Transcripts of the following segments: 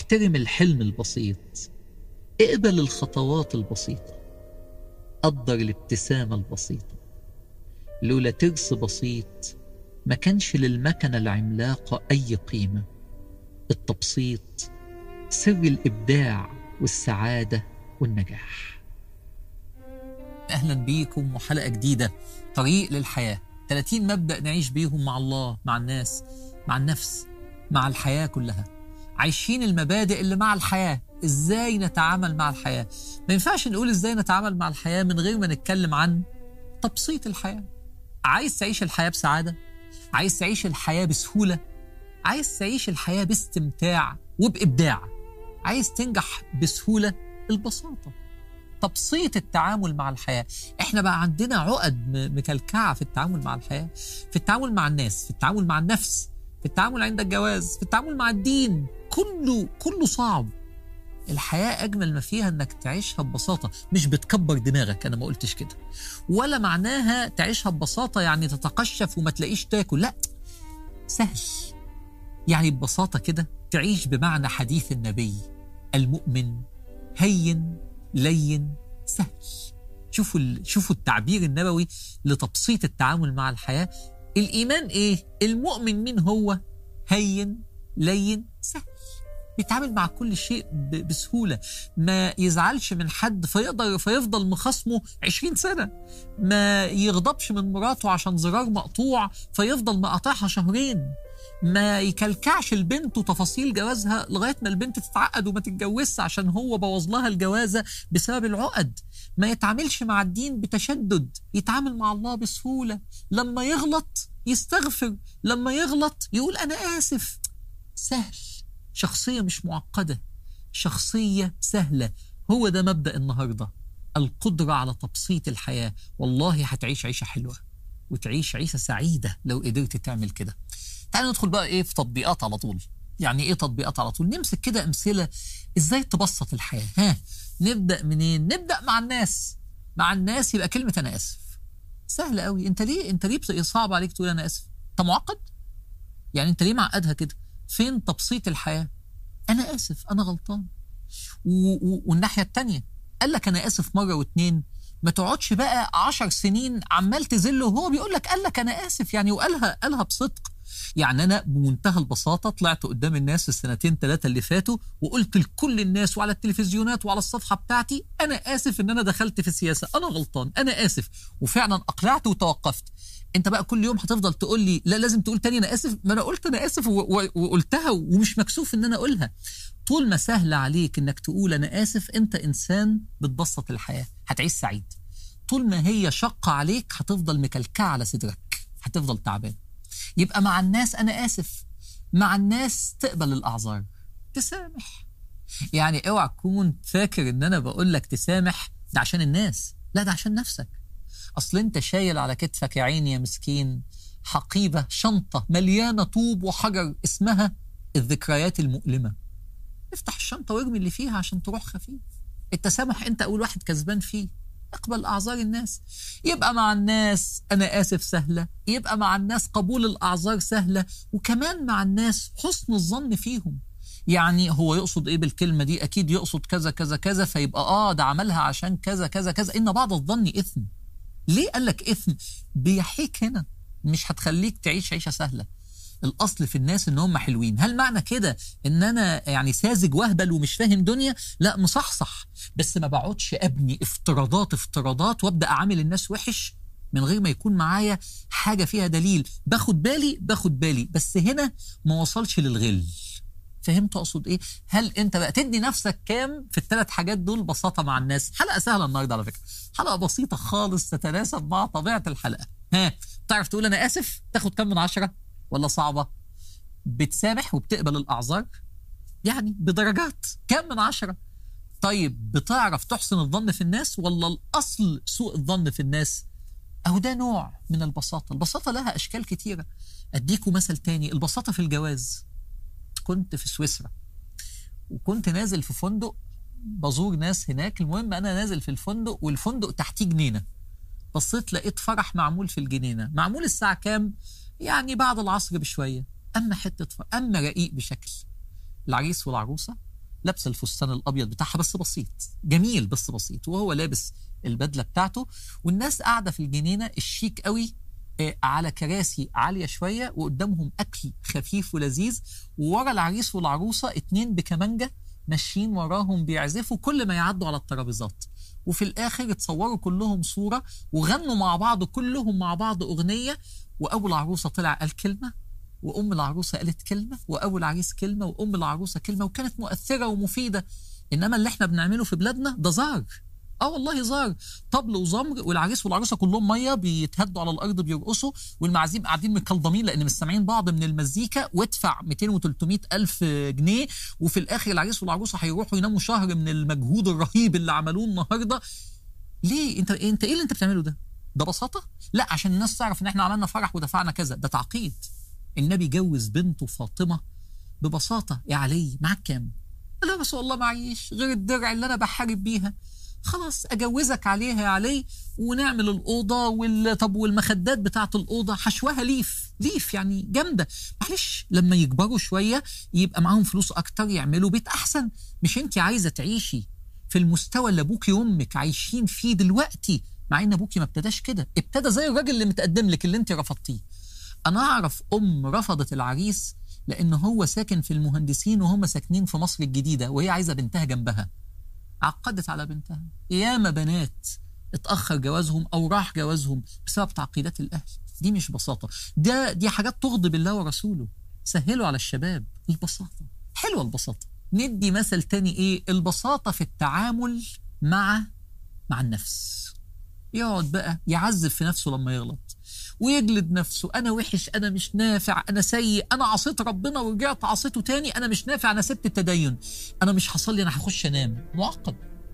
احترم الحلم البسيط اقبل الخطوات البسيطة قدر الابتسامة البسيطة لولا ترس بسيط ما كانش للمكنة العملاقة أي قيمة التبسيط سر الإبداع والسعادة والنجاح أهلا بيكم وحلقة جديدة طريق للحياة 30 مبدأ نعيش بيهم مع الله مع الناس مع النفس مع الحياة كلها عايشين المبادئ اللي مع الحياة ازاي نتعامل مع الحياة ما ينفعش نقول ازاي نتعامل مع الحياة من غير ما نتكلم عن تبسيط الحياة عايز تعيش الحياة بسعادة عايز تعيش الحياة بسهولة عايز تعيش الحياة باستمتاع وبإبداع عايز تنجح بسهولة البساطة تبسيط التعامل مع الحياة احنا بقى عندنا عقد مكلكعة في التعامل مع الحياة في التعامل مع الناس في التعامل مع النفس في التعامل عند الجواز في التعامل مع الدين كله كله صعب الحياة أجمل ما فيها إنك تعيشها ببساطة مش بتكبر دماغك أنا ما قلتش كده ولا معناها تعيشها ببساطة يعني تتقشف وما تلاقيش تاكل لا سهل يعني ببساطة كده تعيش بمعنى حديث النبي المؤمن هين لين سهل شوفوا شوفوا التعبير النبوي لتبسيط التعامل مع الحياة الإيمان إيه؟ المؤمن مين هو؟ هين لين سهل بيتعامل مع كل شيء بسهولة ما يزعلش من حد فيقدر فيفضل مخاصمه 20 سنة ما يغضبش من مراته عشان زرار مقطوع فيفضل مقاطعها شهرين ما يكلكعش البنت وتفاصيل جوازها لغاية ما البنت تتعقد وما تتجوزش عشان هو بوظ لها الجوازة بسبب العقد ما يتعاملش مع الدين بتشدد يتعامل مع الله بسهولة لما يغلط يستغفر لما يغلط يقول أنا آسف سهل شخصية مش معقدة شخصية سهلة هو ده مبدأ النهاردة القدرة على تبسيط الحياة والله هتعيش عيشة حلوة وتعيش عيشة سعيدة لو قدرت تعمل كده تعالوا ندخل بقى ايه في تطبيقات على طول يعني ايه تطبيقات على طول نمسك كده امثله ازاي تبسط الحياه ها نبدا منين نبدا مع الناس مع الناس يبقى كلمه انا اسف سهله قوي انت ليه انت ليه صعب عليك تقول انا اسف انت معقد يعني انت ليه معقدها كده فين تبسيط الحياه انا اسف انا غلطان و... و... والناحيه الثانيه قال لك انا اسف مره واتنين ما تقعدش بقى عشر سنين عمال تذله وهو بيقول لك قال لك انا اسف يعني وقالها قالها بصدق يعني انا بمنتهى البساطه طلعت قدام الناس السنتين ثلاثه اللي فاتوا وقلت لكل الناس وعلى التلفزيونات وعلى الصفحه بتاعتي انا اسف ان انا دخلت في السياسه انا غلطان انا اسف وفعلا اقلعت وتوقفت انت بقى كل يوم هتفضل تقول لي لا لازم تقول تاني انا اسف ما انا قلت انا اسف وقلتها ومش مكسوف ان انا اقولها طول ما سهل عليك انك تقول انا اسف انت انسان بتبسط الحياه هتعيش سعيد طول ما هي شقة عليك هتفضل مكلكعة على صدرك هتفضل تعبان يبقى مع الناس أنا آسف مع الناس تقبل الأعذار تسامح يعني اوعى تكون فاكر ان انا بقول لك تسامح ده عشان الناس لا ده عشان نفسك اصل انت شايل على كتفك يا عيني يا مسكين حقيبة شنطة مليانة طوب وحجر اسمها الذكريات المؤلمة افتح الشنطة وارمي اللي فيها عشان تروح خفيف التسامح انت اول واحد كسبان فيه اقبل اعذار الناس يبقى مع الناس انا اسف سهله يبقى مع الناس قبول الاعذار سهله وكمان مع الناس حسن الظن فيهم يعني هو يقصد ايه بالكلمه دي اكيد يقصد كذا كذا كذا فيبقى اه ده عملها عشان كذا كذا كذا ان بعض الظن اثم ليه قال لك اثم بيحيك هنا مش هتخليك تعيش عيشه سهله الاصل في الناس ان هم حلوين هل معنى كده ان انا يعني ساذج واهبل ومش فاهم دنيا لا مصحصح بس ما بقعدش ابني افتراضات افتراضات وابدا اعامل الناس وحش من غير ما يكون معايا حاجه فيها دليل باخد بالي باخد بالي بس هنا ما وصلش للغل فهمت اقصد ايه هل انت بقى تدي نفسك كام في الثلاث حاجات دول بساطه مع الناس حلقه سهله النهارده على فكره حلقه بسيطه خالص تتناسب مع طبيعه الحلقه ها تعرف تقول انا اسف تاخد كام من عشرة ولا صعبة بتسامح وبتقبل الأعذار يعني بدرجات كم من عشرة طيب بتعرف تحسن الظن في الناس ولا الأصل سوء الظن في الناس أو ده نوع من البساطة البساطة لها أشكال كتيرة أديكم مثل تاني البساطة في الجواز كنت في سويسرا وكنت نازل في فندق بزور ناس هناك المهم أنا نازل في الفندق والفندق تحتيه جنينة بصيت لقيت فرح معمول في الجنينة معمول الساعة كام يعني بعد العصر بشوية أما حتة فرح أما رقيق بشكل العريس والعروسة لابسه الفستان الابيض بتاعها بس بسيط جميل بس بسيط وهو لابس البدله بتاعته والناس قاعده في الجنينه الشيك قوي آه، على كراسي عاليه شويه وقدامهم اكل خفيف ولذيذ وورا العريس والعروسه اتنين بكمانجه ماشيين وراهم بيعزفوا كل ما يعدوا على الترابيزات وفي الاخر اتصوروا كلهم صوره وغنوا مع بعض كلهم مع بعض اغنيه وابو العروسه طلع قال كلمه وام العروسه قالت كلمه وابو العريس كلمه وام العروسه كلمه وكانت مؤثره ومفيده انما اللي احنا بنعمله في بلادنا ده زار اه والله زار طبل وزمر والعريس والعروسه كلهم ميه بيتهدوا على الارض بيرقصوا والمعازيم قاعدين مكلضمين لان مش سامعين بعض من المزيكا وادفع 200 و300 الف جنيه وفي الاخر العريس والعروسه هيروحوا يناموا شهر من المجهود الرهيب اللي عملوه النهارده ليه انت انت ايه اللي انت بتعمله ده ده بساطه لا عشان الناس تعرف ان احنا عملنا فرح ودفعنا كذا ده تعقيد النبي جوز بنته فاطمه ببساطه يا علي معاك كام لا بس والله معيش غير الدرع اللي انا بحارب بيها خلاص اجوزك عليها يا علي ونعمل الاوضه وال... طب والمخدات بتاعه الاوضه حشوها ليف ليف يعني جامده معلش لما يكبروا شويه يبقى معاهم فلوس اكتر يعملوا بيت احسن مش انت عايزه تعيشي في المستوى اللي ابوكي وامك عايشين فيه دلوقتي مع ان ابوكي ما ابتداش كده ابتدى زي الراجل اللي متقدم لك اللي انت رفضتيه انا اعرف ام رفضت العريس لان هو ساكن في المهندسين وهم ساكنين في مصر الجديده وهي عايزه بنتها جنبها عقدت على بنتها ياما بنات اتاخر جوازهم او راح جوازهم بسبب تعقيدات الاهل دي مش بساطه ده دي حاجات تغضب الله ورسوله سهلوا على الشباب البساطه حلوه البساطه ندي مثل تاني ايه البساطه في التعامل مع مع النفس يقعد بقى يعذب في نفسه لما يغلط ويجلد نفسه انا وحش انا مش نافع انا سيء انا عصيت ربنا ورجعت عصيته تاني انا مش نافع انا سبت التدين انا مش هصلي انا هخش انام معقد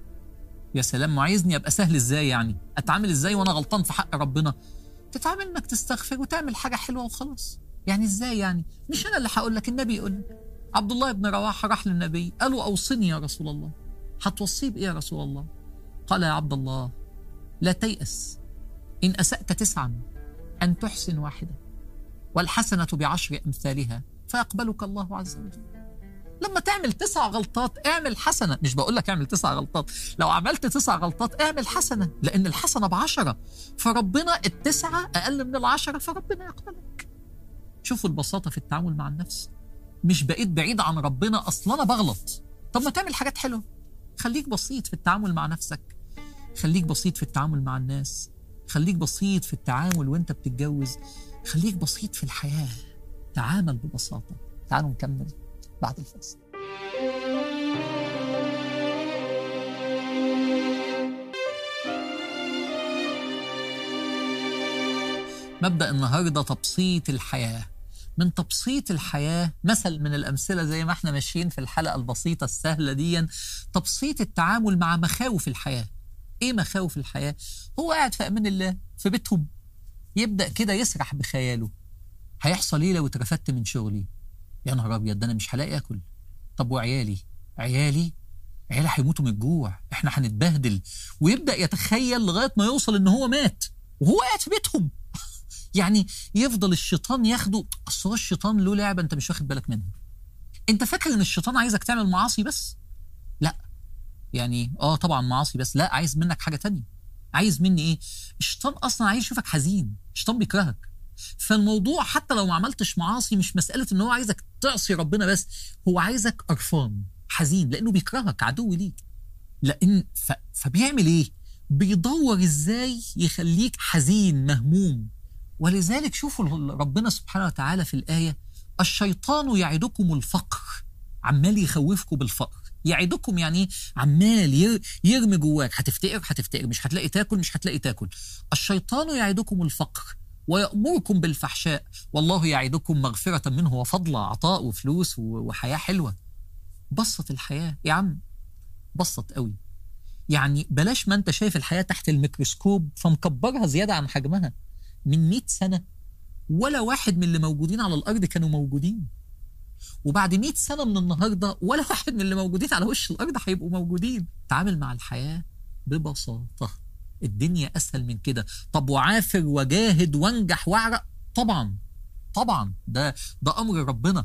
يا سلام عايزني ابقى سهل ازاي يعني اتعامل ازاي وانا غلطان في حق ربنا تتعامل انك تستغفر وتعمل حاجه حلوه وخلاص يعني ازاي يعني مش انا اللي هقول لك النبي يقول لك عبد الله بن رواحه راح للنبي قال له اوصني يا رسول الله هتوصيه بايه يا رسول الله قال يا عبد الله لا تيأس إن أسأت تسعا أن تحسن واحدة والحسنة بعشر أمثالها فيقبلك الله عز وجل لما تعمل تسع غلطات اعمل حسنة مش بقول لك اعمل تسع غلطات لو عملت تسع غلطات اعمل حسنة لأن الحسنة بعشرة فربنا التسعة أقل من العشرة فربنا يقبلك شوفوا البساطة في التعامل مع النفس مش بقيت بعيد عن ربنا أصلا أنا بغلط طب ما تعمل حاجات حلوة خليك بسيط في التعامل مع نفسك خليك بسيط في التعامل مع الناس خليك بسيط في التعامل وانت بتتجوز خليك بسيط في الحياة تعامل ببساطة تعالوا نكمل بعد الفاصل مبدأ النهاردة تبسيط الحياة من تبسيط الحياة مثل من الأمثلة زي ما احنا ماشيين في الحلقة البسيطة السهلة دي تبسيط التعامل مع مخاوف الحياة ايه مخاوف الحياه هو قاعد في امان الله في بيتهم يبدا كده يسرح بخياله هيحصل ايه لو اترفدت من شغلي يا نهار ابيض ده انا مش هلاقي اكل طب وعيالي عيالي عيالي هيموتوا من الجوع احنا هنتبهدل ويبدا يتخيل لغايه ما يوصل ان هو مات وهو قاعد في بيتهم يعني يفضل الشيطان ياخده اصل هو الشيطان له لعبه انت مش واخد بالك منها انت فاكر ان الشيطان عايزك تعمل معاصي بس لا يعني اه طبعا معاصي بس لا عايز منك حاجه تانية عايز مني ايه الشيطان اصلا عايز يشوفك حزين الشيطان بيكرهك فالموضوع حتى لو ما عملتش معاصي مش مساله ان هو عايزك تعصي ربنا بس هو عايزك قرفان حزين لانه بيكرهك عدو ليك لان ف... فبيعمل ايه بيدور ازاي يخليك حزين مهموم ولذلك شوفوا ربنا سبحانه وتعالى في الايه الشيطان يعدكم الفقر عمال يخوفكم بالفقر يعدكم يعني عمال يرمي جواك هتفتقر هتفتقر مش هتلاقي تاكل مش هتلاقي تاكل الشيطان يعدكم الفقر ويأمركم بالفحشاء والله يعدكم مغفرة منه وفضلا عطاء وفلوس وحياة حلوة بسط الحياة يا عم بسط قوي يعني بلاش ما انت شايف الحياة تحت الميكروسكوب فمكبرها زيادة عن حجمها من 100 سنة ولا واحد من اللي موجودين على الأرض كانوا موجودين وبعد 100 سنة من النهاردة ولا واحد من اللي موجودين على وش الأرض هيبقوا موجودين تعامل مع الحياة ببساطة الدنيا أسهل من كده طب وعافر وجاهد وانجح واعرق طبعا طبعا ده ده أمر ربنا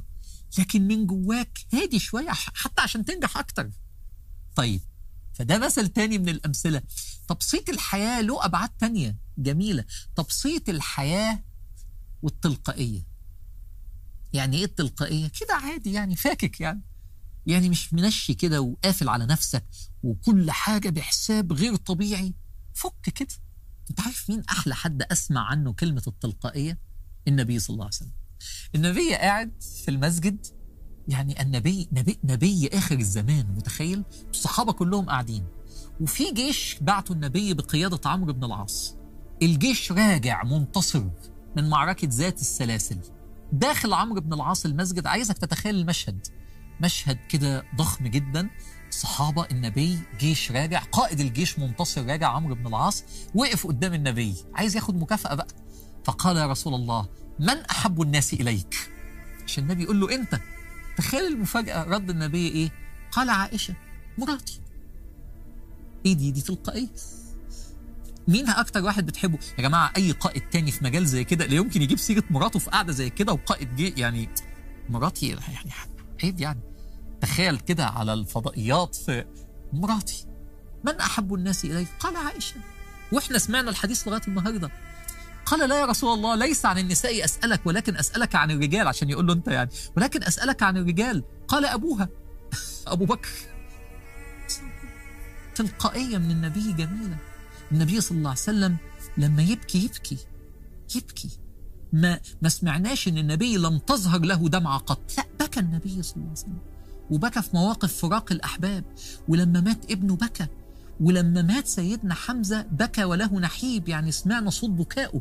لكن من جواك هادي شويه حتى عشان تنجح اكتر طيب فده مثل تاني من الامثله تبسيط الحياه له ابعاد تانية جميله تبسيط الحياه والتلقائيه يعني ايه التلقائيه كده عادي يعني فاكك يعني يعني مش منشي كده وقافل على نفسك وكل حاجه بحساب غير طبيعي فك كده انت عارف مين احلى حد اسمع عنه كلمه التلقائيه النبي صلى الله عليه وسلم النبي قاعد في المسجد يعني النبي نبي نبي اخر الزمان متخيل الصحابه كلهم قاعدين وفي جيش بعته النبي بقياده عمرو بن العاص الجيش راجع منتصر من معركه ذات السلاسل داخل عمرو بن العاص المسجد عايزك تتخيل المشهد مشهد كده ضخم جدا الصحابة النبي جيش راجع قائد الجيش منتصر راجع عمرو بن العاص وقف قدام النبي عايز ياخد مكافأة بقى فقال يا رسول الله من أحب الناس إليك عشان النبي يقول له أنت تخيل المفاجأة رد النبي إيه قال عائشة مراتي إيه دي دي تلقائية مين اكتر واحد بتحبه يا جماعه اي قائد تاني في مجال زي كده لا يمكن يجيب سيره مراته في قعده زي كده وقائد جي يعني مراتي يعني عيب يعني تخيل كده على الفضائيات في مراتي من احب الناس اليك قال عائشه واحنا سمعنا الحديث لغايه النهارده قال لا يا رسول الله ليس عن النساء اسالك ولكن اسالك عن الرجال عشان يقول له انت يعني ولكن اسالك عن الرجال قال ابوها ابو بكر تلقائيه من النبي جميله النبي صلى الله عليه وسلم لما يبكي يبكي يبكي ما ما سمعناش ان النبي لم تظهر له دمعه قط لا بكى النبي صلى الله عليه وسلم وبكى في مواقف فراق الاحباب ولما مات ابنه بكى ولما مات سيدنا حمزه بكى وله نحيب يعني سمعنا صوت بكائه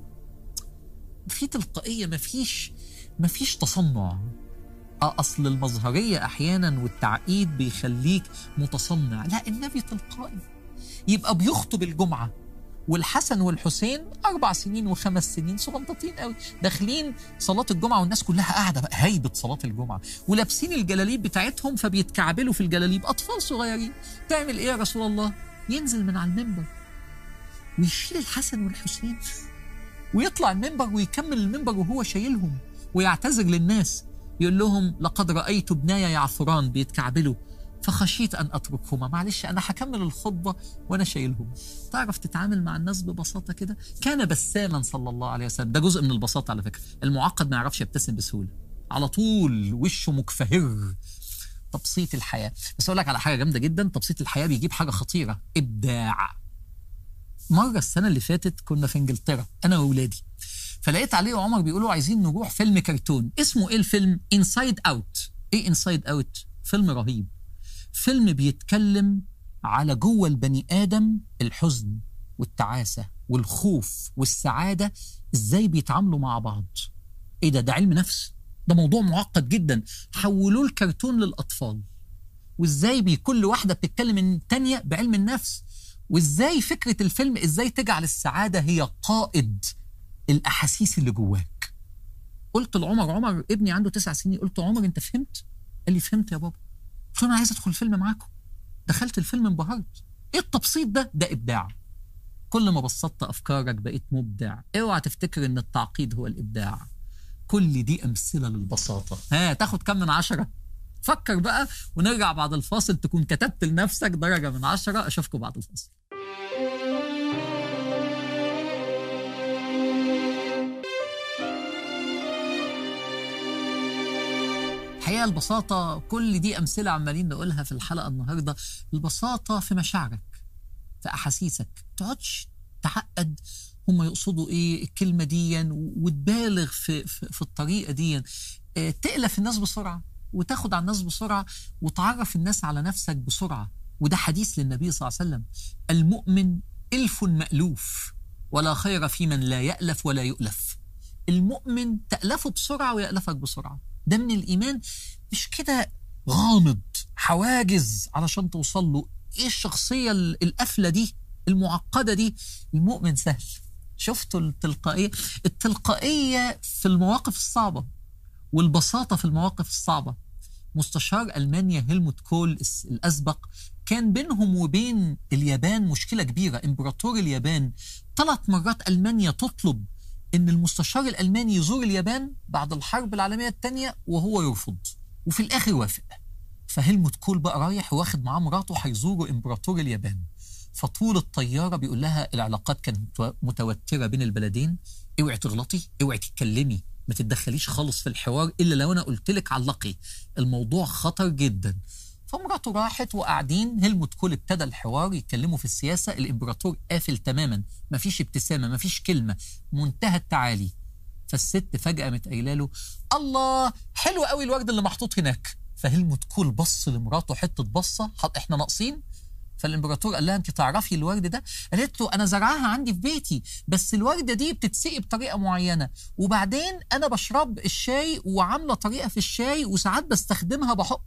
في تلقائيه ما فيش ما فيش تصنع اصل المظهريه احيانا والتعقيد بيخليك متصنع لا النبي تلقائي يبقى بيخطب الجمعه والحسن والحسين اربع سنين وخمس سنين صغنطتين قوي داخلين صلاه الجمعه والناس كلها قاعده بقى هيبه صلاه الجمعه ولابسين الجلاليب بتاعتهم فبيتكعبلوا في الجلاليب اطفال صغيرين تعمل ايه يا رسول الله ينزل من على المنبر ويشيل الحسن والحسين ويطلع المنبر ويكمل المنبر وهو شايلهم ويعتذر للناس يقول لهم لقد رايت ابناي يعثران بيتكعبلوا فخشيت ان اتركهما معلش انا هكمل الخطبه وانا شايلهم تعرف تتعامل مع الناس ببساطه كده كان بساما صلى الله عليه وسلم ده جزء من البساطه على فكره المعقد ما يعرفش يبتسم بسهوله على طول وشه مكفهر تبسيط الحياه بس اقول لك على حاجه جامده جدا تبسيط الحياه بيجيب حاجه خطيره ابداع مره السنه اللي فاتت كنا في انجلترا انا واولادي فلقيت علي وعمر بيقولوا عايزين نروح فيلم كرتون اسمه ايه الفيلم انسايد اوت ايه انسايد اوت فيلم رهيب فيلم بيتكلم على جوه البني ادم الحزن والتعاسه والخوف والسعاده ازاي بيتعاملوا مع بعض ايه ده ده علم نفس ده موضوع معقد جدا حولوه الكرتون للاطفال وازاي بكل واحده بتتكلم الثانيه بعلم النفس وازاي فكره الفيلم ازاي تجعل السعاده هي قائد الاحاسيس اللي جواك قلت لعمر عمر ابني عنده تسع سنين قلت عمر انت فهمت قال لي فهمت يا بابا قلت له انا عايز ادخل الفيلم معاكم دخلت الفيلم انبهرت ايه التبسيط ده ده ابداع كل ما بسطت افكارك بقيت مبدع اوعى تفتكر ان التعقيد هو الابداع كل دي امثله للبساطه ها تاخد كم من عشرة فكر بقى ونرجع بعد الفاصل تكون كتبت لنفسك درجه من عشرة اشوفكم بعد الفاصل الحقيقه البساطه كل دي امثله عمالين نقولها في الحلقه النهارده البساطه في مشاعرك في احاسيسك تقعدش تعقد هم يقصدوا ايه الكلمه دي وتبالغ في, في, في الطريقه دي اه تألف الناس بسرعه وتاخد على الناس بسرعه وتعرف الناس على نفسك بسرعه وده حديث للنبي صلى الله عليه وسلم المؤمن الف مألوف ولا خير في من لا يألف ولا يؤلف المؤمن تألفه بسرعه ويألفك بسرعه ده من الإيمان مش كده غامض حواجز علشان توصل له إيه الشخصية القافلة دي المعقدة دي المؤمن سهل شفتوا التلقائية التلقائية في المواقف الصعبة والبساطة في المواقف الصعبة مستشار ألمانيا هيلموت كول الأسبق كان بينهم وبين اليابان مشكلة كبيرة إمبراطور اليابان ثلاث مرات ألمانيا تطلب ان المستشار الالماني يزور اليابان بعد الحرب العالميه الثانيه وهو يرفض وفي الاخر وافق فهلموت كول بقى رايح واخد معاه مراته هيزوروا امبراطور اليابان فطول الطياره بيقول لها العلاقات كانت متوتره بين البلدين اوعي تغلطي اوعي تتكلمي ما تتدخليش خالص في الحوار الا لو انا قلت لك علقي الموضوع خطر جدا فمراته راحت وقاعدين هلموت كول ابتدى الحوار يتكلموا في السياسه الامبراطور قافل تماما مفيش ابتسامه مفيش كلمه منتهى التعالي فالست فجاه قامت قايله له الله حلو قوي الورد اللي محطوط هناك فهلموت كول بص لمراته حته بصه احنا ناقصين فالامبراطور قال لها انت تعرفي الورد ده قالت له انا زرعها عندي في بيتي بس الورده دي بتتسقي بطريقه معينه وبعدين انا بشرب الشاي وعامله طريقه في الشاي وساعات بستخدمها بحط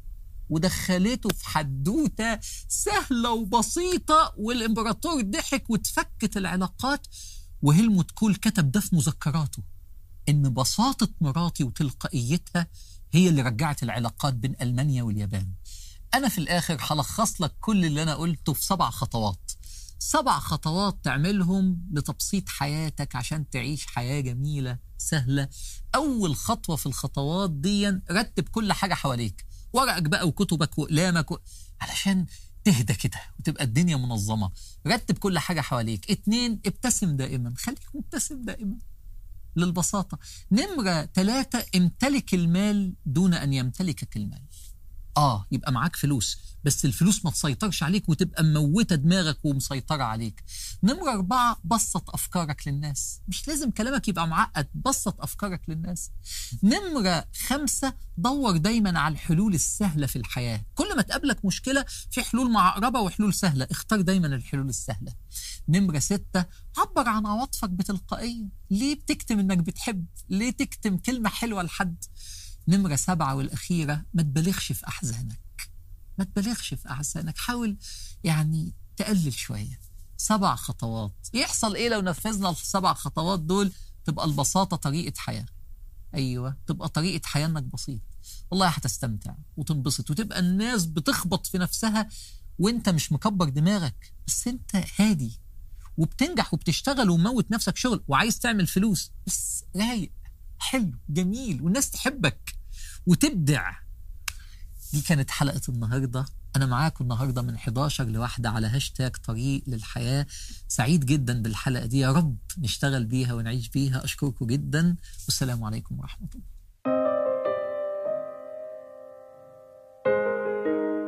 ودخلته في حدوته سهله وبسيطه والامبراطور ضحك واتفكت العلاقات وهلموت كول كتب ده في مذكراته ان بساطه مراتي وتلقائيتها هي اللي رجعت العلاقات بين المانيا واليابان انا في الاخر هلخص لك كل اللي انا قلته في سبع خطوات سبع خطوات تعملهم لتبسيط حياتك عشان تعيش حياة جميلة سهلة أول خطوة في الخطوات دي رتب كل حاجة حواليك ورقك بقى وكتبك وأقلامك و... علشان تهدى كده وتبقى الدنيا منظمة رتب كل حاجة حواليك اتنين ابتسم دائما خليك مبتسم دائما للبساطة نمرة ثلاثة امتلك المال دون أن يمتلكك المال اه يبقى معاك فلوس بس الفلوس ما تسيطرش عليك وتبقى مموته دماغك ومسيطره عليك نمره أربعة بسط أفكارك للناس مش لازم كلامك يبقى معقد بسط أفكارك للناس نمرة خمسة دور دايما على الحلول السهلة في الحياة كل ما تقابلك مشكلة في حلول معقربة وحلول سهلة اختار دايما الحلول السهلة نمرة ستة عبر عن عواطفك بتلقائية ليه بتكتم انك بتحب ليه تكتم كلمة حلوة لحد نمرة سبعة والأخيرة ما تبالغش في أحزانك ما تبالغش في أحزانك حاول يعني تقلل شوية سبع خطوات يحصل إيه لو نفذنا السبع خطوات دول تبقى البساطة طريقة حياة أيوة تبقى طريقة حياة إنك بسيط والله هتستمتع وتنبسط وتبقى الناس بتخبط في نفسها وانت مش مكبر دماغك بس انت هادي وبتنجح وبتشتغل وموت نفسك شغل وعايز تعمل فلوس بس رايق حلو جميل والناس تحبك وتبدع دي كانت حلقة النهاردة أنا معاكم النهاردة من 11 لواحدة على هاشتاج طريق للحياة سعيد جدا بالحلقة دي يا رب نشتغل بيها ونعيش بيها أشكركم جدا والسلام عليكم ورحمة الله